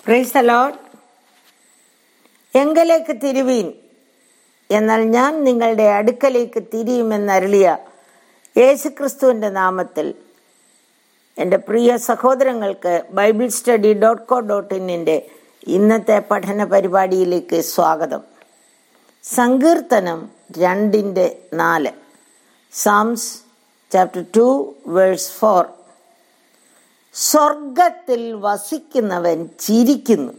price allowed എങ്കലേക്ക് തിരുവീൻ എന്നാൽ ഞാൻ നിങ്ങളുടെ അടുക്കലേക്ക് തിരിയുമെന്നരുളിയ യേശുക്രിസ്തുവിൻ്റെ നാമത്തിൽ എൻ്റെ പ്രിയ സഹോദരങ്ങൾക്ക് Bible study dot co dot ഇന്നിൻ്റെ ഇന്നത്തെ പഠന പരിപാടിയിലേക്ക് സ്വാഗതം സങ്കീർത്തനം രണ്ടിൻ്റെ നാല് Psalms chapter two verse four സ്വർഗത്തിൽ വസിക്കുന്നവൻ ചിരിക്കുന്നു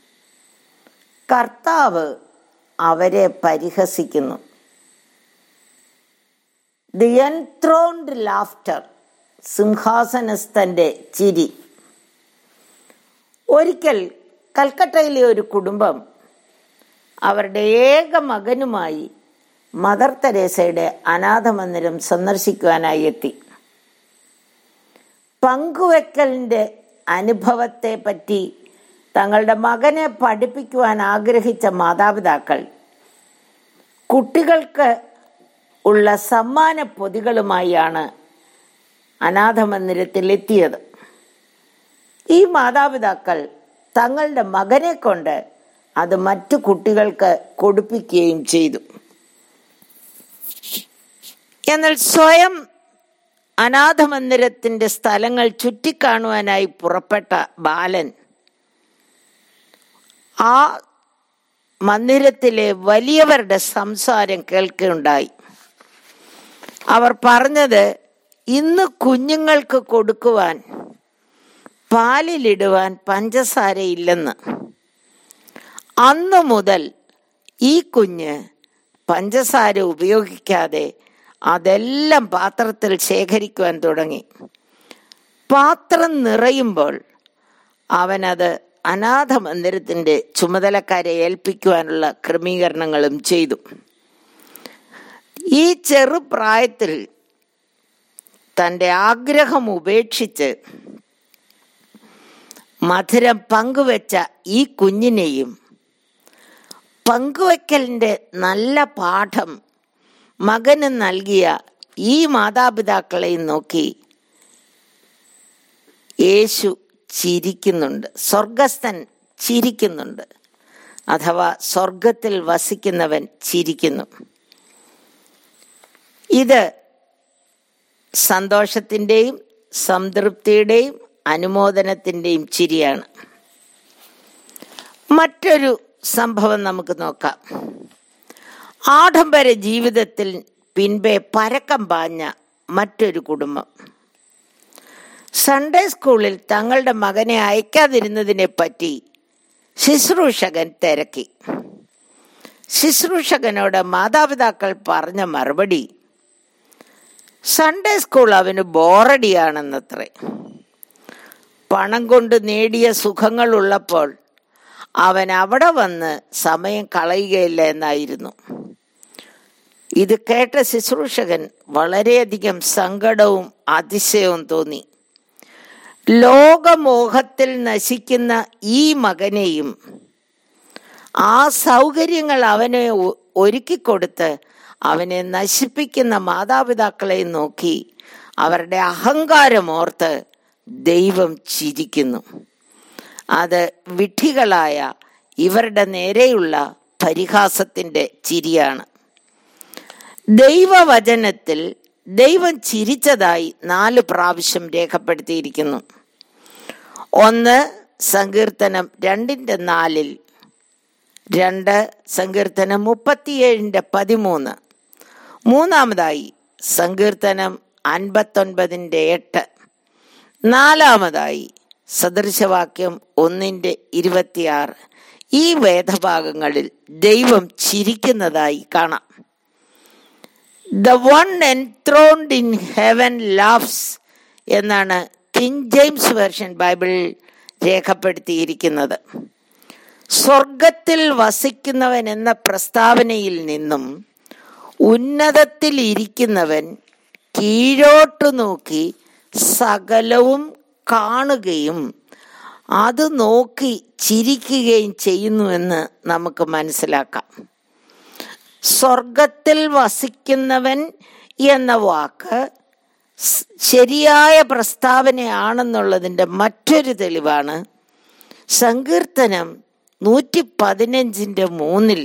കർത്താവ് അവരെ പരിഹസിക്കുന്നു ദി എൻത്രോൺഡ് ലാഫ്റ്റർ സിംഹാസനസ്ഥന്റെ ചിരി ഒരിക്കൽ കൽക്കട്ടയിലെ ഒരു കുടുംബം അവരുടെ ഏക മകനുമായി മദർ തെരേസയുടെ അനാഥ മന്ദിരം സന്ദർശിക്കുവാനായി എത്തി പങ്കുവെക്കലിന്റെ അനുഭവത്തെ പറ്റി തങ്ങളുടെ മകനെ പഠിപ്പിക്കുവാൻ ആഗ്രഹിച്ച മാതാപിതാക്കൾ കുട്ടികൾക്ക് ഉള്ള സമ്മാന പൊതികളുമായാണ് അനാഥ മന്ദിരത്തിൽ എത്തിയത് ഈ മാതാപിതാക്കൾ തങ്ങളുടെ മകനെ കൊണ്ട് അത് മറ്റു കുട്ടികൾക്ക് കൊടുപ്പിക്കുകയും ചെയ്തു എന്നാൽ സ്വയം അനാഥ മന്ദിരത്തിന്റെ സ്ഥലങ്ങൾ ചുറ്റിക്കാണുവാനായി പുറപ്പെട്ട ബാലൻ ആ മന്ദിരത്തിലെ വലിയവരുടെ സംസാരം കേൾക്കുകയുണ്ടായി അവർ പറഞ്ഞത് ഇന്ന് കുഞ്ഞുങ്ങൾക്ക് കൊടുക്കുവാൻ പാലിലിടുവാൻ പഞ്ചസാരയില്ലെന്ന് അന്നു മുതൽ ഈ കുഞ്ഞ് പഞ്ചസാര ഉപയോഗിക്കാതെ അതെല്ലാം പാത്രത്തിൽ ശേഖരിക്കുവാൻ തുടങ്ങി പാത്രം നിറയുമ്പോൾ അവനത് അനാഥ മന്ദിരത്തിന്റെ ചുമതലക്കാരെ ഏൽപ്പിക്കുവാനുള്ള ക്രമീകരണങ്ങളും ചെയ്തു ഈ ചെറുപ്രായത്തിൽ തൻ്റെ ആഗ്രഹം ഉപേക്ഷിച്ച് മധുരം പങ്കുവെച്ച ഈ കുഞ്ഞിനെയും പങ്കുവെക്കലിൻ്റെ നല്ല പാഠം മകന് നൽകിയ ഈ മാതാപിതാക്കളെയും നോക്കി യേശു ചിരിക്കുന്നുണ്ട് സ്വർഗസ്ഥൻ ചിരിക്കുന്നുണ്ട് അഥവാ സ്വർഗത്തിൽ വസിക്കുന്നവൻ ചിരിക്കുന്നു ഇത് സന്തോഷത്തിൻ്റെയും സംതൃപ്തിയുടെയും അനുമോദനത്തിൻ്റെയും ചിരിയാണ് മറ്റൊരു സംഭവം നമുക്ക് നോക്കാം ആഡംബര ജീവിതത്തിൽ പിൻപേ പരക്കം പാഞ്ഞ മറ്റൊരു കുടുംബം സൺഡേ സ്കൂളിൽ തങ്ങളുടെ മകനെ അയക്കാതിരുന്നതിനെ പറ്റി ശുശ്രൂഷകൻ തിരക്കി ശുശ്രൂഷകനോട് മാതാപിതാക്കൾ പറഞ്ഞ മറുപടി സൺഡേ സ്കൂൾ അവന് ബോറടിയാണെന്നത്രേ പണം കൊണ്ട് നേടിയ സുഖങ്ങൾ ഉള്ളപ്പോൾ അവൻ അവിടെ വന്ന് സമയം കളയുകയില്ല എന്നായിരുന്നു ഇത് കേട്ട ശുശ്രൂഷകൻ വളരെയധികം സങ്കടവും അതിശയവും തോന്നി ലോകമോഹത്തിൽ നശിക്കുന്ന ഈ മകനെയും ആ സൗകര്യങ്ങൾ അവനെ ഒരുക്കിക്കൊടുത്ത് അവനെ നശിപ്പിക്കുന്ന മാതാപിതാക്കളെ നോക്കി അവരുടെ അഹങ്കാരമോർത്ത് ദൈവം ചിരിക്കുന്നു അത് വിഡ്ഢികളായ ഇവരുടെ നേരെയുള്ള പരിഹാസത്തിന്റെ ചിരിയാണ് ദൈവവചനത്തിൽ ദൈവം ചിരിച്ചതായി നാല് പ്രാവശ്യം രേഖപ്പെടുത്തിയിരിക്കുന്നു ഒന്ന് സങ്കീർത്തനം രണ്ടിന്റെ നാലിൽ രണ്ട് സങ്കീർത്തനം മുപ്പത്തിയേഴിന്റെ പതിമൂന്ന് മൂന്നാമതായി സങ്കീർത്തനം അൻപത്തൊൻപതിൻ്റെ എട്ട് നാലാമതായി സദൃശവാക്യം ഒന്നിൻ്റെ ഇരുപത്തിയാറ് ഈ വേദഭാഗങ്ങളിൽ ദൈവം ചിരിക്കുന്നതായി കാണാം the one enthroned in heaven laughs എന്നാണ് കിങ് ജെയിംസ് വെർഷൻ ബൈബിളിൽ രേഖപ്പെടുത്തിയിരിക്കുന്നത് സ്വർഗത്തിൽ വസിക്കുന്നവൻ എന്ന പ്രസ്താവനയിൽ നിന്നും ഉന്നതത്തിൽ ഇരിക്കുന്നവൻ കീഴോട്ട് നോക്കി സകലവും കാണുകയും അത് നോക്കി ചിരിക്കുകയും ചെയ്യുന്നുവെന്ന് നമുക്ക് മനസ്സിലാക്കാം സ്വർഗത്തിൽ വസിക്കുന്നവൻ എന്ന വാക്ക് സ് ശരിയായ പ്രസ്താവനയാണെന്നുള്ളതിൻ്റെ മറ്റൊരു തെളിവാണ് സങ്കീർത്തനം നൂറ്റി പതിനഞ്ചിൻ്റെ മൂന്നിൽ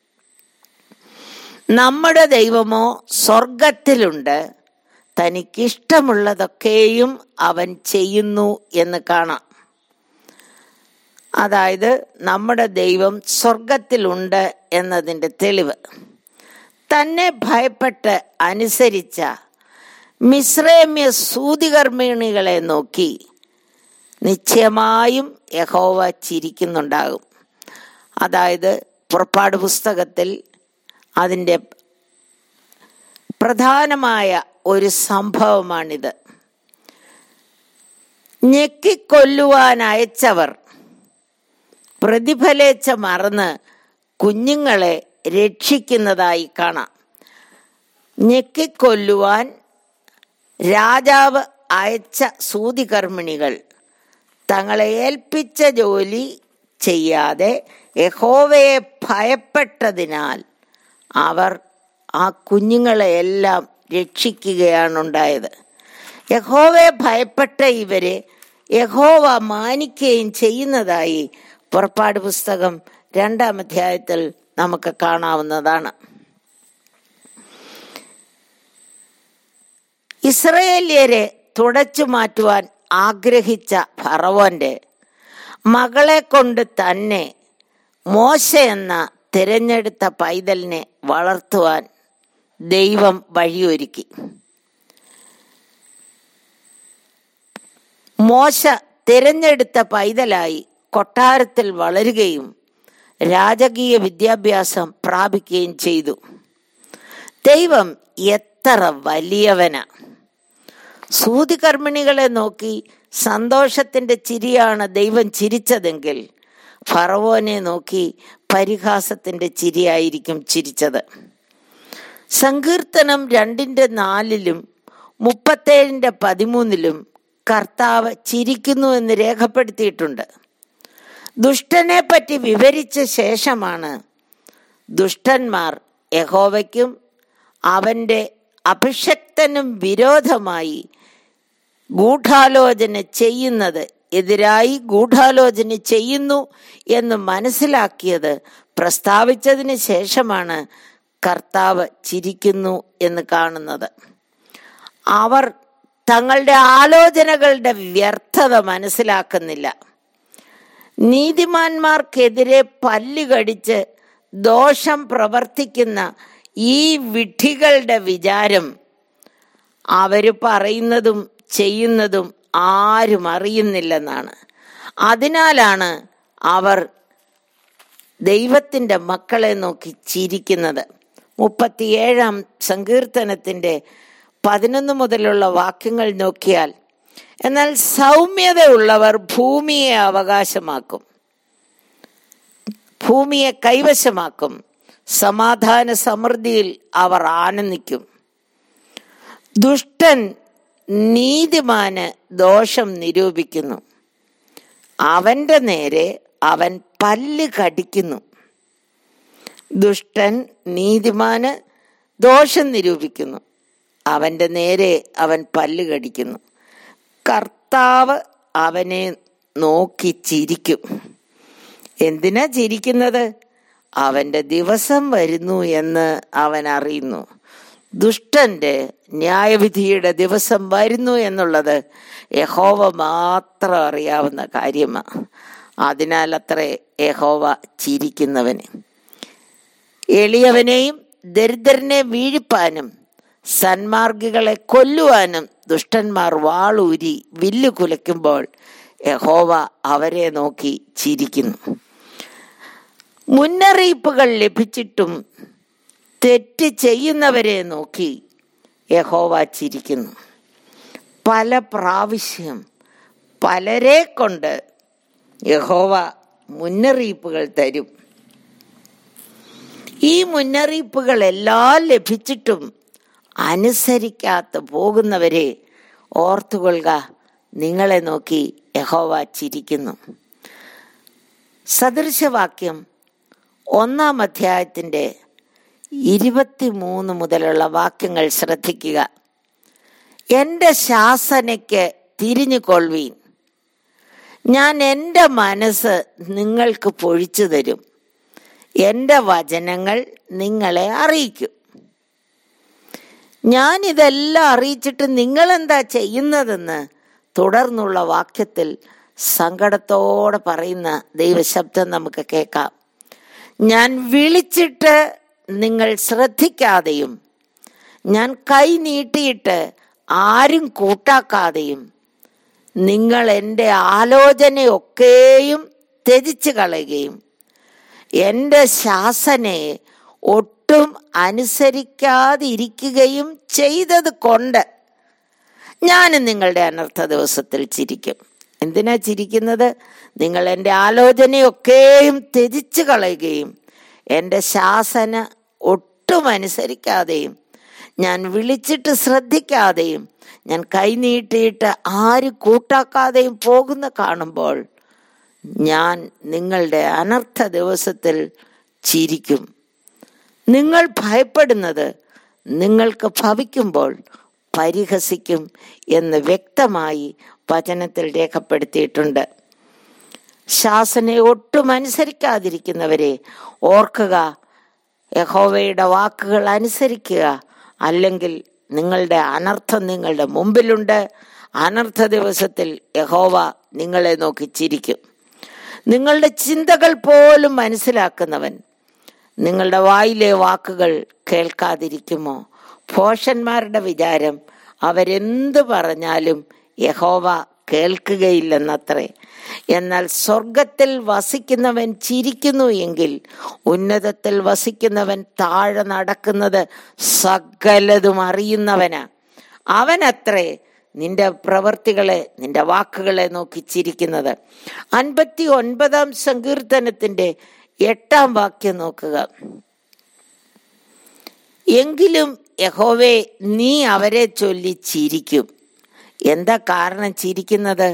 നമ്മുടെ ദൈവമോ സ്വർഗത്തിലുണ്ട് തനിക്കിഷ്ടമുള്ളതൊക്കെയും അവൻ ചെയ്യുന്നു എന്ന് കാണാം അതായത് നമ്മുടെ ദൈവം സ്വർഗത്തിലുണ്ട് എന്നതിൻ്റെ തെളിവ് തന്നെ ഭയപ്പെട്ട് അനുസരിച്ച മിശ്രമ്യ സൂതികർമ്മിണികളെ നോക്കി നിശ്ചയമായും യഹോവ ചിരിക്കുന്നുണ്ടാകും അതായത് പുറപ്പാട് പുസ്തകത്തിൽ അതിൻ്റെ പ്രധാനമായ ഒരു സംഭവമാണിത് ഞെക്കിക്കൊല്ലുവാൻ അയച്ചവർ പ്രതിഫലേച്ച മറന്ന് കുഞ്ഞുങ്ങളെ രക്ഷിക്കുന്നതായി കാണാം ഞെക്കിക്കൊല്ലുവാൻ രാജാവ് അയച്ച സൂതികർമ്മിണികൾ തങ്ങളെ ഏൽപ്പിച്ച ജോലി ചെയ്യാതെ യഹോവയെ ഭയപ്പെട്ടതിനാൽ അവർ ആ കുഞ്ഞുങ്ങളെ എല്ലാം രക്ഷിക്കുകയാണുണ്ടായത് യഹോവയെ ഭയപ്പെട്ട ഇവരെ യഹോവ മാനിക്കുകയും ചെയ്യുന്നതായി പുറപ്പാട് പുസ്തകം രണ്ടാം അധ്യായത്തിൽ നമുക്ക് കാണാവുന്നതാണ് ഇസ്രയേല്യരെ തുടച്ചു മാറ്റുവാൻ ആഗ്രഹിച്ച ഫറവോന്റെ മകളെ കൊണ്ട് തന്നെ മോശ എന്ന തിരഞ്ഞെടുത്ത പൈതലിനെ വളർത്തുവാൻ ദൈവം വഴിയൊരുക്കി മോശ തിരഞ്ഞെടുത്ത പൈതലായി കൊട്ടാരത്തിൽ വളരുകയും രാജകീയ വിദ്യാഭ്യാസം പ്രാപിക്കുകയും ചെയ്തു ദൈവം എത്ര വലിയവനാ സൂതികർമ്മിണികളെ നോക്കി സന്തോഷത്തിന്റെ ചിരിയാണ് ദൈവം ചിരിച്ചതെങ്കിൽ ഫറവോനെ നോക്കി പരിഹാസത്തിന്റെ ചിരിയായിരിക്കും ചിരിച്ചത് സങ്കീർത്തനം രണ്ടിന്റെ നാലിലും മുപ്പത്തേഴിന്റെ പതിമൂന്നിലും കർത്താവ് ചിരിക്കുന്നു എന്ന് രേഖപ്പെടുത്തിയിട്ടുണ്ട് ദുഷ്ടനെ പറ്റി വിവരിച്ച ശേഷമാണ് ദുഷ്ടന്മാർ യഹോവയ്ക്കും അവന്റെ അഭിഷക്തനും വിരോധമായി ഗൂഢാലോചന ചെയ്യുന്നത് എതിരായി ഗൂഢാലോചന ചെയ്യുന്നു എന്ന് മനസ്സിലാക്കിയത് പ്രസ്താവിച്ചതിന് ശേഷമാണ് കർത്താവ് ചിരിക്കുന്നു എന്ന് കാണുന്നത് അവർ തങ്ങളുടെ ആലോചനകളുടെ വ്യർത്ഥത മനസ്സിലാക്കുന്നില്ല നീതിമാന്മാർക്കെതിരെ പല്ലുകടിച്ച് ദോഷം പ്രവർത്തിക്കുന്ന ഈ വിഡ്ഢികളുടെ വിചാരം അവര് പറയുന്നതും ചെയ്യുന്നതും ആരും അറിയുന്നില്ലെന്നാണ് അതിനാലാണ് അവർ ദൈവത്തിൻ്റെ മക്കളെ നോക്കി ചിരിക്കുന്നത് മുപ്പത്തിയേഴാം സങ്കീർത്തനത്തിൻ്റെ പതിനൊന്ന് മുതലുള്ള വാക്യങ്ങൾ നോക്കിയാൽ എന്നാൽ സൗമ്യതയുള്ളവർ ഭൂമിയെ അവകാശമാക്കും ഭൂമിയെ കൈവശമാക്കും സമാധാന സമൃദ്ധിയിൽ അവർ ആനന്ദിക്കും ദുഷ്ടൻ നീതിമാന് ദോഷം നിരൂപിക്കുന്നു അവന്റെ നേരെ അവൻ പല്ല് കടിക്കുന്നു ദുഷ്ടൻ നീതിമാന് ദോഷം നിരൂപിക്കുന്നു അവന്റെ നേരെ അവൻ പല്ല് കടിക്കുന്നു കർത്താവ് അവനെ നോക്കി ചിരിക്കും എന്തിനാ ചിരിക്കുന്നത് അവന്റെ ദിവസം വരുന്നു എന്ന് അവൻ അറിയുന്നു ദുഷ്ടന്റെ ന്യായവിധിയുടെ ദിവസം വരുന്നു എന്നുള്ളത് യഹോവ മാത്രം അറിയാവുന്ന കാര്യമാണ് അതിനാൽ അത്ര യഹോവ ചിരിക്കുന്നവന് എളിയവനെയും ദരിദ്രനെ വീഴിപ്പാനും സന്മാർഗികളെ കൊല്ലുവാനും ദുഷ്ടന്മാർ വാളൂരി വില്ല് കുലയ്ക്കുമ്പോൾ യഹോവ അവരെ നോക്കി ചിരിക്കുന്നു മുന്നറിയിപ്പുകൾ ലഭിച്ചിട്ടും തെറ്റ് ചെയ്യുന്നവരെ നോക്കി യഹോവ ചിരിക്കുന്നു പല പ്രാവശ്യം പലരെ കൊണ്ട് യഹോവ മുന്നറിയിപ്പുകൾ തരും ഈ മുന്നറിയിപ്പുകളെല്ലാം ലഭിച്ചിട്ടും അനുസരിക്കാത്ത പോകുന്നവരെ ഓർത്തുകൊള്ളുക നിങ്ങളെ നോക്കി യഹോവ ചിരിക്കുന്നു സദൃശവാക്യം ഒന്നാം അധ്യായത്തിൻ്റെ ഇരുപത്തിമൂന്ന് മുതലുള്ള വാക്യങ്ങൾ ശ്രദ്ധിക്കുക എൻ്റെ ശാസനയ്ക്ക് തിരിഞ്ഞുകൊള്ളുവീൻ ഞാൻ എൻ്റെ മനസ്സ് നിങ്ങൾക്ക് പൊഴിച്ചു തരും എൻ്റെ വചനങ്ങൾ നിങ്ങളെ അറിയിക്കും ഞാൻ ഇതെല്ലാം അറിയിച്ചിട്ട് നിങ്ങളെന്താ ചെയ്യുന്നതെന്ന് തുടർന്നുള്ള വാക്യത്തിൽ സങ്കടത്തോടെ പറയുന്ന ദൈവശബ്ദം നമുക്ക് കേൾക്കാം ഞാൻ വിളിച്ചിട്ട് നിങ്ങൾ ശ്രദ്ധിക്കാതെയും ഞാൻ കൈ നീട്ടിയിട്ട് ആരും കൂട്ടാക്കാതെയും നിങ്ങൾ എൻ്റെ ആലോചനയൊക്കെയും ത്യജിച്ചു കളയുകയും എൻ്റെ ശാസനയെ ഒട്ടും അനുസരിക്കാതിരിക്കുകയും ചെയ്തത് കൊണ്ട് ഞാനും നിങ്ങളുടെ അനർത്ഥ ദിവസത്തിൽ ചിരിക്കും എന്തിനാ ചിരിക്കുന്നത് നിങ്ങൾ എൻ്റെ ആലോചനയൊക്കെയും ത്യജിച്ചു കളയുകയും എൻ്റെ ശാസന ഒട്ടും അനുസരിക്കാതെയും ഞാൻ വിളിച്ചിട്ട് ശ്രദ്ധിക്കാതെയും ഞാൻ കൈനീട്ടിയിട്ട് ആര് കൂട്ടാക്കാതെയും പോകുന്ന കാണുമ്പോൾ ഞാൻ നിങ്ങളുടെ അനർത്ഥ ദിവസത്തിൽ ചിരിക്കും നിങ്ങൾ ഭയപ്പെടുന്നത് നിങ്ങൾക്ക് ഭവിക്കുമ്പോൾ പരിഹസിക്കും എന്ന് വ്യക്തമായി വചനത്തിൽ രേഖപ്പെടുത്തിയിട്ടുണ്ട് ശാസനയെ ഒട്ടും അനുസരിക്കാതിരിക്കുന്നവരെ ഓർക്കുക യഹോവയുടെ വാക്കുകൾ അനുസരിക്കുക അല്ലെങ്കിൽ നിങ്ങളുടെ അനർത്ഥം നിങ്ങളുടെ മുമ്പിലുണ്ട് അനർത്ഥ ദിവസത്തിൽ യഹോവ നിങ്ങളെ നോക്കി ചിരിക്കും നിങ്ങളുടെ ചിന്തകൾ പോലും മനസ്സിലാക്കുന്നവൻ നിങ്ങളുടെ വായിലെ വാക്കുകൾ കേൾക്കാതിരിക്കുമോ ഭോഷന്മാരുടെ വിചാരം അവരെന്ത് പറഞ്ഞാലും യഹോവ കേൾക്കുകയില്ലെന്നത്രേ എന്നാൽ സ്വർഗത്തിൽ വസിക്കുന്നവൻ ചിരിക്കുന്നു എങ്കിൽ ഉന്നതത്തിൽ വസിക്കുന്നവൻ താഴെ നടക്കുന്നത് സകലതും അറിയുന്നവനാ അവനത്രേ നിന്റെ പ്രവർത്തികളെ നിന്റെ വാക്കുകളെ നോക്കി ചിരിക്കുന്നത് അൻപത്തി ഒൻപതാം സങ്കീർത്തനത്തിന്റെ എട്ടാം വാക്യം നോക്കുക എങ്കിലും യഹോവേ നീ അവരെ ചൊല്ലി ചിരിക്കും എന്താ കാരണം ചിരിക്കുന്നത്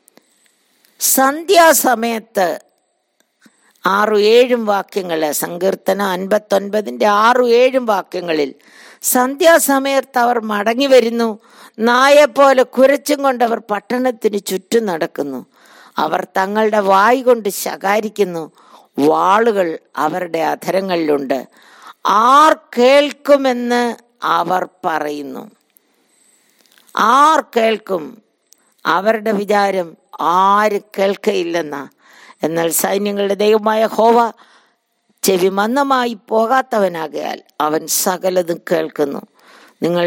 സന്ധ്യാസമയത്ത് ആറു ഏഴും വാക്യങ്ങള് സങ്കീർത്തനം അൻപത്തൊൻപതിന്റെ ആറു ഏഴും വാക്യങ്ങളിൽ സന്ധ്യാസമയത്ത് അവർ മടങ്ങി വരുന്നു നായെപ്പോലെ കുരച്ചും കൊണ്ട് അവർ പട്ടണത്തിന് ചുറ്റും നടക്കുന്നു അവർ തങ്ങളുടെ വായ് കൊണ്ട് ശകാരിക്കുന്നു വാളുകൾ അവരുടെ അധരങ്ങളിലുണ്ട് ആർ കേൾക്കുമെന്ന് അവർ പറയുന്നു ആർ കേൾക്കും അവരുടെ വിചാരം ആര് കേൾക്കയില്ലെന്ന എന്നാൽ സൈന്യങ്ങളുടെ ദൈവമായ ഹോവ ചെവി മന്ദമായി പോകാത്തവനാകയാൽ അവൻ സകലതും കേൾക്കുന്നു നിങ്ങൾ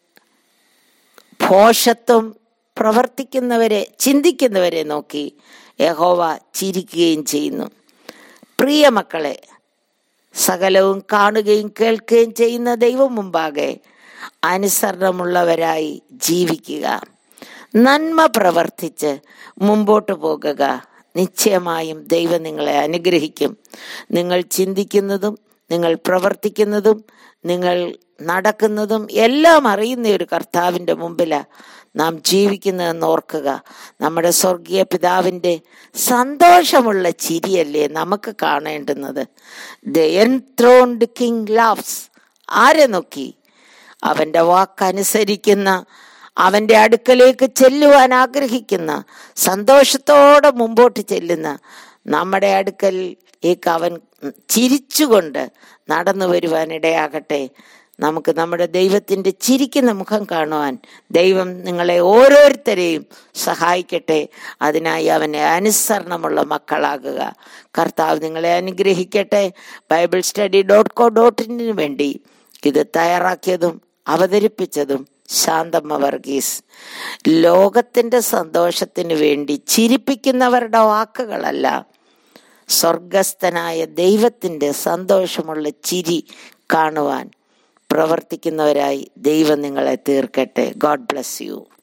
ഭോഷത്വം പ്രവർത്തിക്കുന്നവരെ ചിന്തിക്കുന്നവരെ നോക്കി യഹോവ ചിരിക്കുകയും ചെയ്യുന്നു പ്രിയ മക്കളെ സകലവും കാണുകയും കേൾക്കുകയും ചെയ്യുന്ന ദൈവം മുമ്പാകെ അനുസരണമുള്ളവരായി ജീവിക്കുക നന്മ പ്രവർത്തിച്ച് മുമ്പോട്ട് പോകുക നിശ്ചയമായും ദൈവം നിങ്ങളെ അനുഗ്രഹിക്കും നിങ്ങൾ ചിന്തിക്കുന്നതും നിങ്ങൾ പ്രവർത്തിക്കുന്നതും നിങ്ങൾ നടക്കുന്നതും എല്ലാം അറിയുന്ന ഒരു കർത്താവിൻ്റെ മുമ്പിലാണ് നാം ജീവിക്കുന്നതെന്ന് ഓർക്കുക നമ്മുടെ സ്വർഗീയ പിതാവിൻ്റെ സന്തോഷമുള്ള ചിരിയല്ലേ നമുക്ക് കാണേണ്ടുന്നത് ദ എൻത്രോൺഡ് കിങ് ലാവ്സ് ആരെ നോക്കി അവൻ്റെ വാക്കനുസരിക്കുന്ന അവൻ്റെ അടുക്കലേക്ക് ചെല്ലുവാൻ ആഗ്രഹിക്കുന്ന സന്തോഷത്തോടെ മുമ്പോട്ട് ചെല്ലുന്ന നമ്മുടെ അടുക്കലേക്ക് അവൻ ചിരിച്ചുകൊണ്ട് നടന്നു വരുവാൻ ഇടയാകട്ടെ നമുക്ക് നമ്മുടെ ദൈവത്തിൻ്റെ ചിരിക്കുന്ന മുഖം കാണുവാൻ ദൈവം നിങ്ങളെ ഓരോരുത്തരെയും സഹായിക്കട്ടെ അതിനായി അവനെ അനുസരണമുള്ള മക്കളാകുക കർത്താവ് നിങ്ങളെ അനുഗ്രഹിക്കട്ടെ Bible study dot co dot ഇന്നിന് വേണ്ടി ഇത് തയ്യാറാക്കിയതും അവതരിപ്പിച്ചതും ശാന്തമ്മ വർഗീസ് ലോകത്തിന്റെ സന്തോഷത്തിന് വേണ്ടി ചിരിപ്പിക്കുന്നവരുടെ വാക്കുകളല്ല സ്വർഗസ്ഥനായ ദൈവത്തിന്റെ സന്തോഷമുള്ള ചിരി കാണുവാൻ പ്രവർത്തിക്കുന്നവരായി ദൈവം നിങ്ങളെ തീർക്കട്ടെ ഗോഡ് ബ്ലസ് യു